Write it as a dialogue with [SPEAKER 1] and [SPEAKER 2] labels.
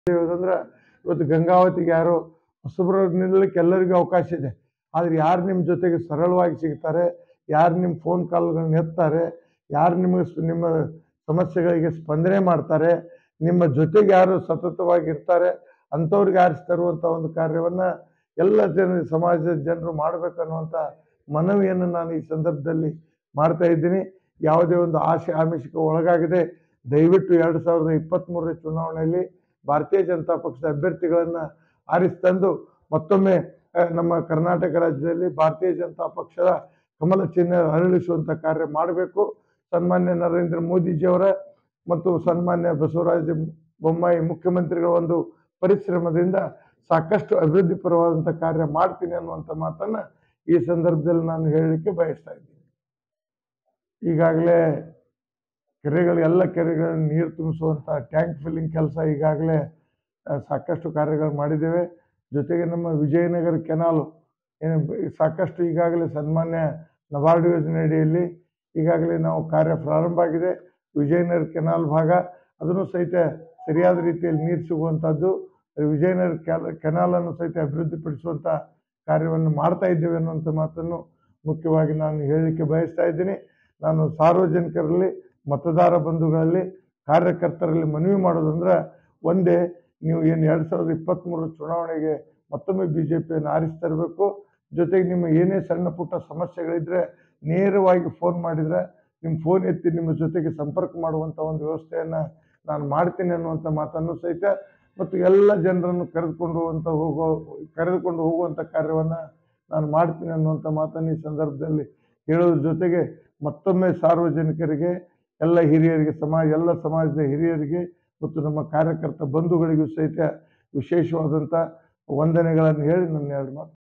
[SPEAKER 1] ಹೇಳೋದಂದ್ರೆ ಇವತ್ತು ಗಂಗಾವತಿಗೆ ಯಾರು ಹೊಸಬ್ರು ನಿಲ್ಲಕ್ಕೆ ಎಲ್ಲರಿಗೂ ಅವಕಾಶ ಇದೆ ಆದ್ರೆ ಯಾರು ನಿಮ್ಮ ಜೊತೆಗೆ ಸರಳವಾಗಿ ಸಿಗ್ತಾರೆ ಯಾರು ನಿಮ್ಮ ಫೋನ್ ಕಾಲ್ಗಳನ್ನ ಎತ್ತಾರೆ ಯಾರು ನಿಮಗೆ ಸ್- ನಿಮ್ಮ ಸಮಸ್ಯೆಗಳಿಗೆ ಸ್ಪಂದನೆ ಮಾಡ್ತಾರೆ ನಿಮ್ಮ ಜೊತೆಗೆ ಯಾರು ಸತತವಾಗಿ ಇರ್ತಾರೆ ಅಂಥವ್ರಿಗೆ ಆರಿಸಿ ತರುವಂಥ ಒಂದು ಕಾರ್ಯವನ್ನ ಎಲ್ಲ ಜನ ಸಮಾಜದ ಜನರು ಮಾಡ್ಬೇಕನ್ನುವಂಥ ಮನವಿಯನ್ನು ನಾನು ಈ ಸಂದರ್ಭದಲ್ಲಿ ಮಾಡ್ತಾ ಇದ್ದೀನಿ ಯಾವುದೇ ಒಂದು ಆಶೆ ಆಮಿಷಕ್ಕೆ ಒಳಗಾಗದೆ ದಯವಿಟ್ಟು ಎರಡು ಸಾವಿರದ ಇಪ್ಪತ್ತ್ಮೂರರ ಚುನಾವಣೆಯಲ್ಲಿ ಭಾರತೀಯ ಜನತಾ ಪಕ್ಷದ ಅಭ್ಯರ್ಥಿಗಳನ್ನು ಆರಿಸಿ ತಂದು ಮತ್ತೊಮ್ಮೆ ಆ, ನಮ್ಮ ಕರ್ನಾಟಕ ರಾಜ್ಯದಲ್ಲಿ ಭಾರತೀಯ ಜನತಾ ಪಕ್ಷದ ಕಮಲ ಚಿಹ್ನೆ ಅರಳಿಸುವಂಥ ಕಾರ್ಯ ಮಾಡಬೇಕು ಸನ್ಮಾನ್ಯ ನರೇಂದ್ರ ಮೋದಿಜಿಯವರ ಮತ್ತು ಸನ್ಮಾನ್ಯ ಬಸವರಾಜ ಬೊಮ್ಮಾಯಿ ಮುಖ್ಯಮಂತ್ರಿಗಳ ಒಂದು ಪರಿಶ್ರಮದಿಂದ ಸಾಕಷ್ಟು ಅಭಿವೃದ್ಧಿ ಪರವಾದಂಥ ಕಾರ್ಯ ಮಾಡ್ತೀನಿ ಅನ್ನುವಂಥ ಮಾತನ್ನ ಈ ಸಂದರ್ಭದಲ್ಲಿ ನಾನು ಹೇಳಲಿಕ್ಕೆ ಬಯಸ್ತಾ ಇದ್ದೀನಿ ಈಗಾಗಲೇ ಕೆರೆಗಳು ಎಲ್ಲ ಕೆರೆಗಳನ್ನು ನೀರು ತುಂಬಿಸುವಂಥ ಟ್ಯಾಂಕ್ ಫಿಲ್ಲಿಂಗ್ ಕೆಲಸ ಈಗಾಗಲೇ ಆ, ಸಾಕಷ್ಟು ಕಾರ್ಯಗಳು ಮಾಡಿದ್ದೇವೆ ಜೊತೆಗೆ ನಮ್ಮ ವಿಜಯನಗರ ಕೆನಾಲು ಏನು ಬ- ಸಾಕಷ್ಟು ಈಗಾಗಲೇ ಸನ್ಮಾನ್ಯ ನಬಾರ್ಡ್ ಯೋಜನೆ ಅಡಿಯಲ್ಲಿ ಈಗಾಗಲೇ ನಾವು ಕಾರ್ಯ ಪ್ರಾರಂಭ ಆಗಿದೆ ವಿಜಯನಗರ ಕೆನಾಲ್ ಭಾಗ ಅದನ್ನು ಸಹಿತ ಸರಿಯಾದ ರೀತಿಯಲ್ಲಿ ನೀರು ಸಿಗುವಂಥದ್ದು ವಿಜಯನಗರ ಕೆಲ ಕೆನಾಲನ್ನು ಸಹಿತ ಅಭಿವೃದ್ಧಿಪಡಿಸುವಂಥ ಕಾರ್ಯವನ್ನು ಮಾಡ್ತಾ ಇದ್ದೇವೆ ಅನ್ನುವಂಥ ಮಾತನ್ನು ಮುಖ್ಯವಾಗಿ ನಾನು ಹೇಳಲಿಕ್ಕೆ ಬಯಸ್ತಾ ಇದ್ದೀನಿ ನಾನು ಸಾರ್ವಜನಿಕರಲ್ಲಿ ಮತದಾರ ಬಂಧುಗಳಲ್ಲಿ ಕಾರ್ಯಕರ್ತರಲ್ಲಿ ಮನವಿ ಮಾಡೋದಂದ್ರೆ ಒಂದೇ ನೀವು ಏನು ಎರಡು ಸಾವಿರದ ಇಪ್ಪತ್ತ್ಮೂರರ ಚುನಾವಣೆಗೆ ಮತ್ತೊಮ್ಮೆ ಬಿ ಜೆ ಪಿಯನ್ನು ಆರಿಸಿ ತರಬೇಕು ಜೊತೆಗೆ ನಿಮ್ಮ ಏನೇ ಸಣ್ಣ ಪುಟ್ಟ ಸಮಸ್ಯೆಗಳಿದ್ರೆ ನೇರವಾಗಿ ಫೋನ್ ಮಾಡಿದರೆ ನಿಮ್ಮ ಫೋನ್ ಎತ್ತಿ ನಿಮ್ಮ ಜೊತೆಗೆ ಸಂಪರ್ಕ ಮಾಡುವಂಥ ಒಂದು ವ್ಯವಸ್ಥೆಯನ್ನು ನಾನು ಮಾಡ್ತೀನಿ ಅನ್ನುವಂಥ ಮಾತನ್ನು ಸಹಿತ ಮತ್ತು ಎಲ್ಲ ಜನರನ್ನು ಕರೆದುಕೊಂಡು ಹೋಗುವಂಥ ಹೋಗೋ ಕರೆದುಕೊಂಡು ಹೋಗುವಂಥ ಕಾರ್ಯವನ್ನು ನಾನು ಮಾಡ್ತೀನಿ ಅನ್ನುವಂಥ ಮಾತನ್ನು ಈ ಸಂದರ್ಭದಲ್ಲಿ ಹೇಳೋದ್ರ ಜೊತೆಗೆ ಮತ್ತೊಮ್ಮೆ ಸಾರ್ವಜನಿಕರಿಗೆ ಎಲ್ಲ ಹಿರಿಯರಿಗೆ ಸಮಾಜ ಎಲ್ಲ ಸಮಾಜದ ಹಿರಿಯರಿಗೆ ಮತ್ತು ನಮ್ಮ ಕಾರ್ಯಕರ್ತ ಬಂಧುಗಳಿಗೂ ಸಹಿತ ವಿಶೇಷವಾದಂಥ ವಂದನೆಗಳನ್ನು ಹೇಳಿ ನನ್ನ ಎರಡು ಮಾತು